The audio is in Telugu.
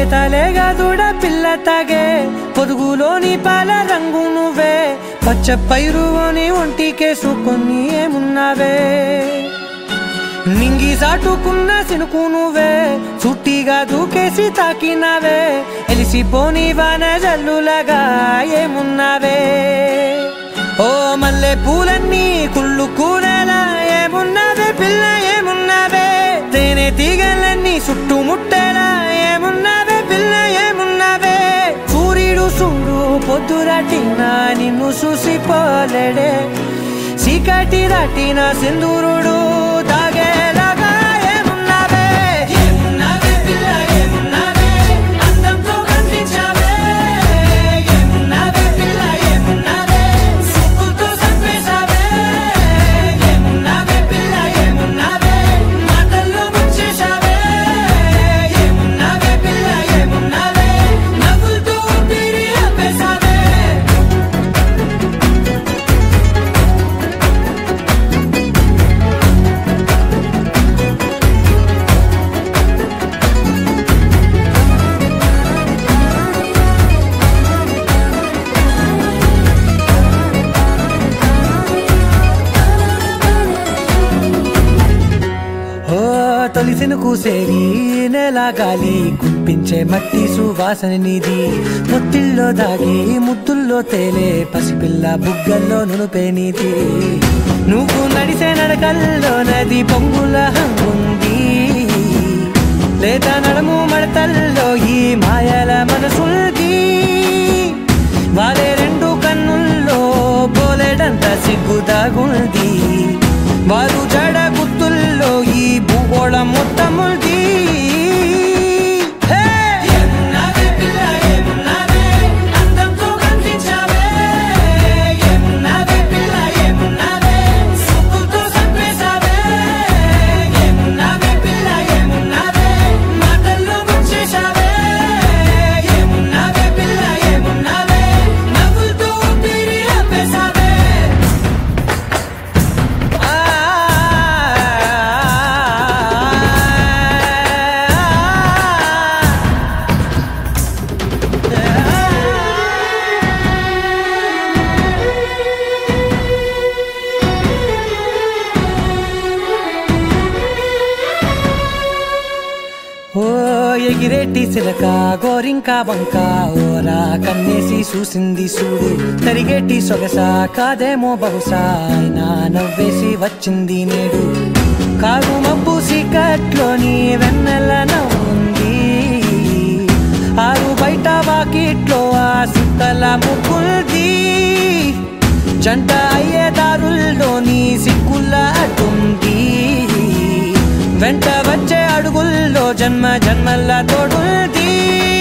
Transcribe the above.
లేతలేగా దూడ పిల్ల తాగే పొదుగులోని పాల రంగు నువ్వే పచ్చ పైరుని ఒంటికేసుకొని ఏమున్నావే నింగి సాటుకున్న సినుకు నువ్వే చుట్టిగా దూకేసి తాకినావే ఎలిసిపోని వాన జల్లులగా ఏమున్నావే ఓ మల్లె పూలన్నీ కుళ్ళు కూరలా ఏమున్నావే పిల్ల ఏమున్నావే తేనె తీగలన్నీ చుట్టుముట్టేలా ఏమున్నావే పిల్ల ఏమున్నావే సూర్యుడు చూడు పొద్దురాటిన నిన్ను చూసిపోలేడే చీకటి దాటిన సింధూరుడు తాగేలాగా ఏమున్నావే ఏమున్నావే పిల్ల ఏమున్నావే అందంతో కనిపించావే ఏమున్నావే పిల్ల ఏమున్నావే సుక్కుతో చంపేశావే ఏమున్నావే పిల్ల ఏమున్నావే మాటల్లో ముంచేశావే ఏమున్నావే పిల్ల ఏమున్నావే నవ్వులతో ఊపిరి ఆపేశావే ఓ తొలిసిన కూసేరి నెల గాలి కుప్పించే మట్టి సువాసన నీది ముత్తిల్లో దాగి ముద్దుల్లో తేలే పసిపిల్ల బుగ్గల్లో నునుపే నీది నువ్వు నడిసే నడకల్లో నది పొంగుల హంగుంది లేదా నడము మడతల్లో ఈ మాయల మనసుల్ది వారే రెండు కన్నుల్లో పోలేడంత సిగ్గుదాగుంది వారు జడ గుత్తుల్లో ఈ భూగోళం మొత్తముంది హే! ఏమున్నావే పిల్ల, ఏమున్నావే? అందంతో కనిపించావే. ఏమున్నావే పిల్ల, ఏమున్నావే? సుక్కుతో చంపేశావే. ఏమున్నావే పిల్ల, ఏమున్నావే? మాటల్లో ముంచేశావే. ఏమున్నావే పిల్ల, ఏమున్నావే? నవ్వులతో ఊపిరి ఆపేశావే. ఓ ఎగిరేటి సిలక గోరింక వంక ఓరా కన్నేసి చూసింది చూడు తరిగేటి సొగస కాదేమో బహుశా అయినా నవ్వేసి వచ్చింది నేడు కారు మబ్బు సీకట్లోని వెన్నెల నవ్వుంది ఆరు బయట వాకిట్లో ఆ సుక్కల ముగ్గుల్ది జంట అయ్యే దారుల్లోని సిక్కుల అడ్డుంది వెంట వచ్చే అడుగుల్లో జన్మ జన్మల తోడుంది